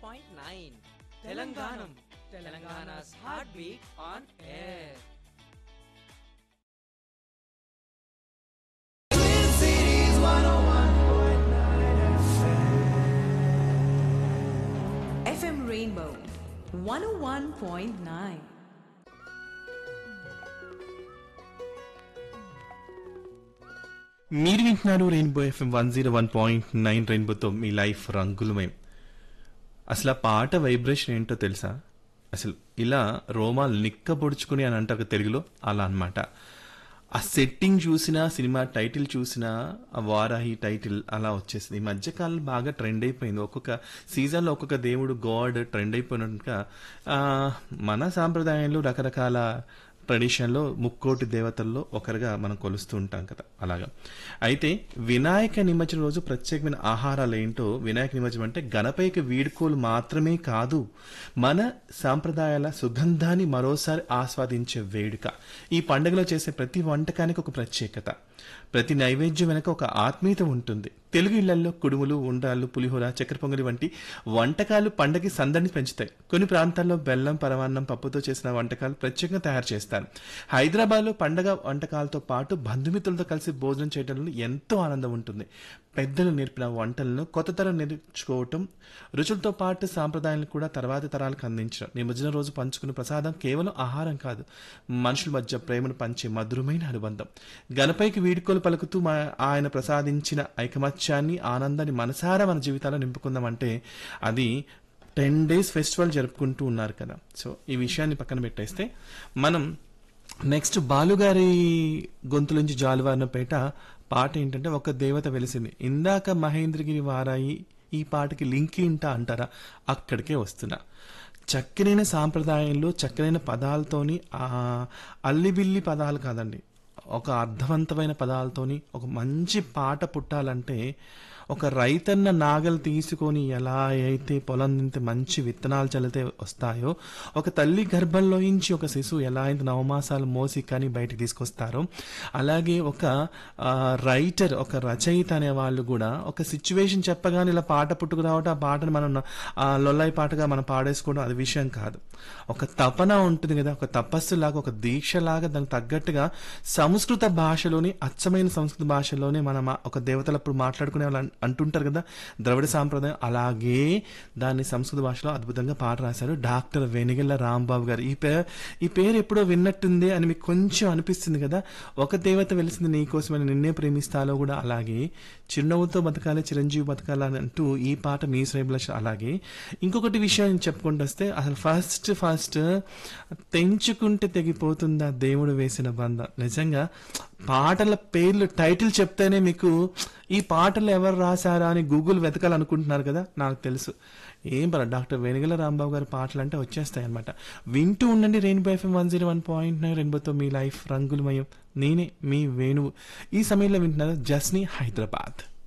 Point nine తెలంగాణం తెలంగాణస్ heart beat on air FM Rainbow 101.9. మీరు వింటున్నారు Rainbow FM one zero one point nine రెయిన్బోతో మీ లైఫ్ రంగులమయం అసలు ఆ పాట వైబ్రేషన్ ఏంటో తెలుసా అసలు ఇలా రోమాలు నిక్కబొడుచుకుని అని అంటారు కదా తెలుగులో అలా అన్నమాట ఆ సెట్టింగ్ చూసినా సినిమా టైటిల్ చూసినా ఆ వారాహి టైటిల్ అలా వచ్చేసింది ఈ మధ్యకాలం బాగా ట్రెండ్ అయిపోయింది ఒక్కొక్క సీజన్లో ఒక్కొక్క దేవుడు గాడ్ ట్రెండ్ అయిపోయినట్టుగా ఆ, మన సాంప్రదాయంలో రకరకాల ట్రెడిషన్లో ముక్కోటి దేవతల్లో ఒకరుగా మనం కొలుస్తూ ఉంటాం కదా అలాగా అయితే వినాయక నిమజ్జనం రోజు ప్రత్యేకమైన ఆహారాలు ఏంటో వినాయక నిమజ్జనం అంటే గణపైకి వీడుకోలు మాత్రమే కాదు మన సాంప్రదాయాల సుగంధాన్ని మరోసారి ఆస్వాదించే వేడుక ఈ పండుగలో చేసే ప్రతి వంటకానికి ఒక ప్రత్యేకత ప్రతి నైవేద్యం వెనక ఒక ఆత్మీయత ఉంటుంది తెలుగు ఇళ్లలో కుడుములు ఉండ్రాళ్ళు పులిహోర చక్కెర పొంగలి వంటి వంటకాలు పండగకి సందడిని పెంచుతాయి కొన్ని ప్రాంతాల్లో బెల్లం పరమాన్నం పప్పుతో చేసిన వంటకాలు ప్రత్యేకంగా తయారు చేస్తారు హైదరాబాద్లో పండగ వంటకాలతో పాటు బంధుమిత్రులతో కలిసి భోజనం చేయడంలో ఎంతో ఆనందం ఉంటుంది పెద్దలు నేర్పిన వంటలను కొత్త తరం నేర్చుకోవటం రుచులతో పాటు సాంప్రదాయాలను కూడా తర్వాతి తరాలకు అందించడం నిమజ్జనం రోజు పంచుకునే ప్రసాదం కేవలం ఆహారం కాదు మనుషుల మధ్య ప్రేమను పంచే మధురమైన అనుబంధం గణపైకి వీడుకోలు పలుకుతూ మా ఆయన ప్రసాదించిన ఐకమత్యాన్ని ఆనందాన్ని మనసారా మన జీవితాల్లో నింపుకుందామంటే అది టెన్ డేస్ ఫెస్టివల్ జరుపుకుంటూ ఉన్నారు కదా సో ఈ విషయాన్ని పక్కన పెట్టేస్తే మనం నెక్స్ట్ బాలుగారి గొంతులోంచి జాలువారినపేట పాట ఏంటంటే ఒక దేవత వెలిసింది ఇందాక మహేంద్రగిరి వారాయి ఈ పాటకి లింక్ ఏంటా అంటారా అక్కడికే వస్తున్నా చక్కనైన సాంప్రదాయంలో చక్కనైన పదాలతోని ఆ అల్లిబిల్లి పదాలు కాదండి ఒక అర్థవంతమైన పదాలతోని ఒక మంచి పాట పుట్టాలంటే ఒక రైతన్న నాగలు తీసుకొని ఎలా అయితే పొలం నింతే మంచి విత్తనాలు చల్లితే వస్తాయో ఒక తల్లి గర్భంలోంచి ఒక శిశువు ఎలా అయితే నవమాసాలు మోసి కానీ బయటికి తీసుకొస్తారో అలాగే ఒక ఆ, రైటర్ ఒక రచయిత అనే వాళ్ళు కూడా ఒక సిచ్యువేషన్ చెప్పగానే ఇలా పాట పుట్టుకు రావటం ఆ పాటను మనం ఆ లొల్లాయి పాటగా మనం పాడేసుకోవడం అది విషయం కాదు ఒక తపన ఉంటుంది కదా ఒక తపస్సు లాగా ఒక దీక్ష లాగా దానికి తగ్గట్టుగా సంస్కృత భాషలోని అచ్చమైన సంస్కృత భాషలోనే మనం ఆ ఒక దేవతలప్పుడు మాట్లాడుకునే వాళ్ళు అన్- అంటుంటారు కదా ద్రవిడ సాంప్రదాయం అలాగే దాన్ని సంస్కృత భాషలో అద్భుతంగా పాట రాశారు డాక్టర్ వెనిగల్ల రాంబాబు గారు ఈ పేరు ఈ పేరు ఎప్పుడో విన్నట్టుంది అని మీకు కొంచెం అనిపిస్తుంది కదా ఒక దేవత వెలిసింది నీకోసమని నిన్నే ప్రేమిస్తాలో కూడా అలాగే చిరునవ్వుతో బతకాలి చిరంజీవి బతకాలి అని అంటూ ఈ పాట మీ శ్రేబుల అలాగే ఇంకొకటి విషయం చెప్పుకుంటూ వస్తే అసలు ఫస్ట్ ఫస్ట్ తెంచుకుంటే తెగిపోతుందా దేవుడు వేసిన బంధ నిజంగా పాటల పేర్లు టైటిల్ చెప్తేనే మీకు ఈ పాటలు ఎవరు రాశారా అని గూగుల్ వెతకాలనుకుంటున్నారు కదా నాకు తెలుసు ఏం పర్ల డాక్టర్ వేణుగల రాంబాబు గారి పాటలు అంటే వచ్చేస్తాయి అనమాట వింటూ ఉండండి Rainbow FM one zero one point nine రెయిన్బోతో మీ లైఫ్ రంగులమయం నేనే మీ వేణువు ఈ సమయంలో వింటున్నారు జస్ని హైదరాబాద్